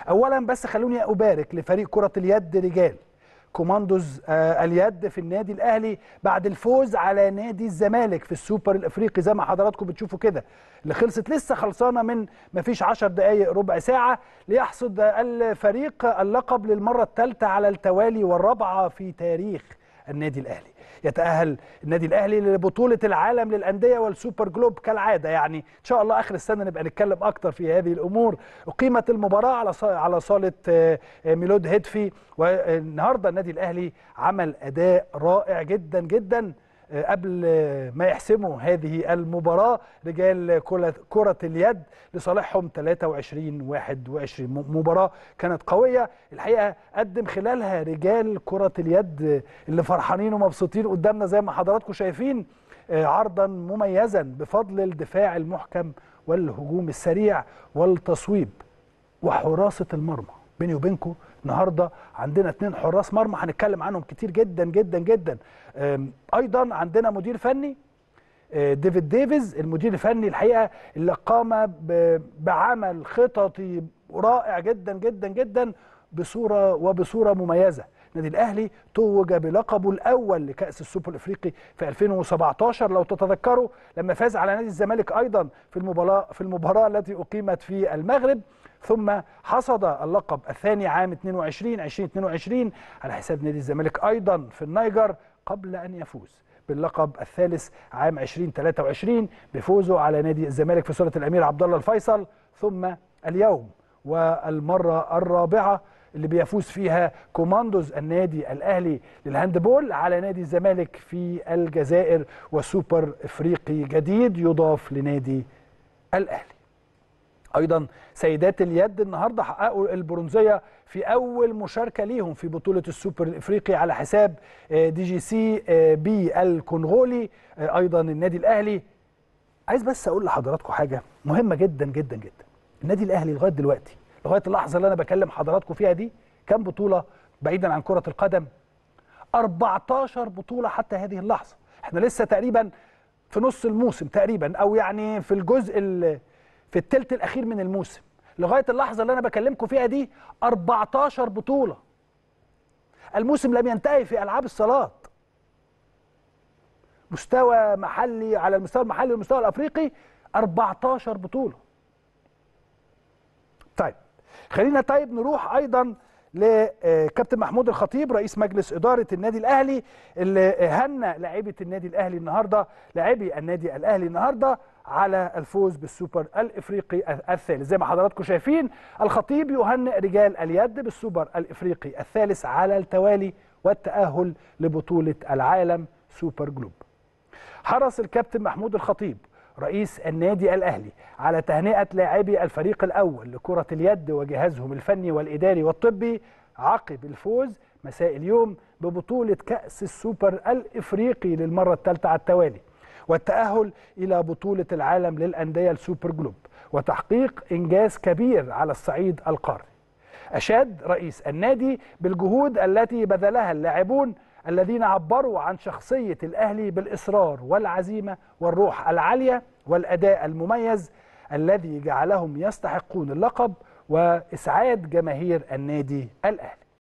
اولا بس خلوني ابارك لفريق كره اليد رجال كوماندوز آه اليد في النادي الاهلي بعد الفوز على نادي الزمالك في السوبر الافريقي زي ما حضراتكم بتشوفوا كده اللي خلصت لسه خلصانه من ما فيش 10 دقائق ربع ساعه ليحصد الفريق اللقب للمره الثالثه على التوالي والرابعه في تاريخ النادي الاهلي يتاهل النادي الاهلي لبطوله العالم للانديه والسوبر جلوب كالعاده يعني ان شاء الله اخر السنه نبقى نتكلم اكتر في هذه الامور اقيمت المباراه على على صاله ميلود هيدفي والنهارده النادي الاهلي عمل اداء رائع جدا جدا قبل ما يحسموا هذه المباراة رجال كرة اليد لصالحهم 23 21 مباراة كانت قوية الحقيقة قدم خلالها رجال كرة اليد اللي فرحانين ومبسوطين قدامنا زي ما حضراتكم شايفين عرضا مميزا بفضل الدفاع المحكم والهجوم السريع والتصويب وحراسة المرمى بيني وبينكم النهارده عندنا اثنين حراس مرمى هنتكلم عنهم كتير جدا جدا جدا ايضا عندنا مدير فني ديفيد ديفيز المدير الفني الحقيقه اللي قام بعمل خططي رائع جدا جدا جدا بصوره وبصوره مميزه النادي الاهلي توج بلقبه الاول لكاس السوبر الافريقي في 2017 لو تتذكروا لما فاز على نادي الزمالك ايضا في المباراه في المباراه التي اقيمت في المغرب ثم حصد اللقب الثاني عام 22 2022 على حساب نادي الزمالك ايضا في النيجر قبل ان يفوز باللقب الثالث عام 2023 بفوزه على نادي الزمالك في صاله الامير عبد الله الفيصل ثم اليوم والمره الرابعه اللي بيفوز فيها كوماندوز النادي الاهلي للهاندبول على نادي الزمالك في الجزائر وسوبر افريقي جديد يضاف لنادي الاهلي ايضا سيدات اليد النهارده حققوا البرونزيه في اول مشاركه ليهم في بطوله السوبر الافريقي على حساب دي جي سي بي الكونغولي ايضا النادي الاهلي عايز بس اقول لحضراتكم حاجه مهمه جدا جدا جدا النادي الاهلي لغايه دلوقتي لغايه اللحظه اللي انا بكلم حضراتكم فيها دي كام بطوله بعيدا عن كره القدم 14 بطوله حتى هذه اللحظه احنا لسه تقريبا في نص الموسم تقريبا او يعني في الجزء في الثلث الاخير من الموسم لغايه اللحظه اللي انا بكلمكم فيها دي 14 بطوله الموسم لم ينتهي في العاب الصالات مستوى محلي على المستوى المحلي والمستوى الافريقي 14 بطوله طيب خلينا طيب نروح ايضا لكابتن محمود الخطيب رئيس مجلس اداره النادي الاهلي اللي هنى لاعيبه النادي الاهلي النهارده لاعبي النادي الاهلي النهارده على الفوز بالسوبر الافريقي الثالث زي ما حضراتكم شايفين الخطيب يهنئ رجال اليد بالسوبر الافريقي الثالث على التوالي والتاهل لبطوله العالم سوبر جلوب حرص الكابتن محمود الخطيب رئيس النادي الاهلي على تهنئه لاعبي الفريق الاول لكره اليد وجهازهم الفني والاداري والطبي عقب الفوز مساء اليوم ببطوله كاس السوبر الافريقي للمره الثالثه على التوالي والتاهل الى بطوله العالم للانديه السوبر جلوب وتحقيق انجاز كبير على الصعيد القاري اشاد رئيس النادي بالجهود التي بذلها اللاعبون الذين عبروا عن شخصية الأهلي بالإصرار والعزيمة والروح العالية والأداء المميز الذي جعلهم يستحقون اللقب وإسعاد جماهير النادي الأهلي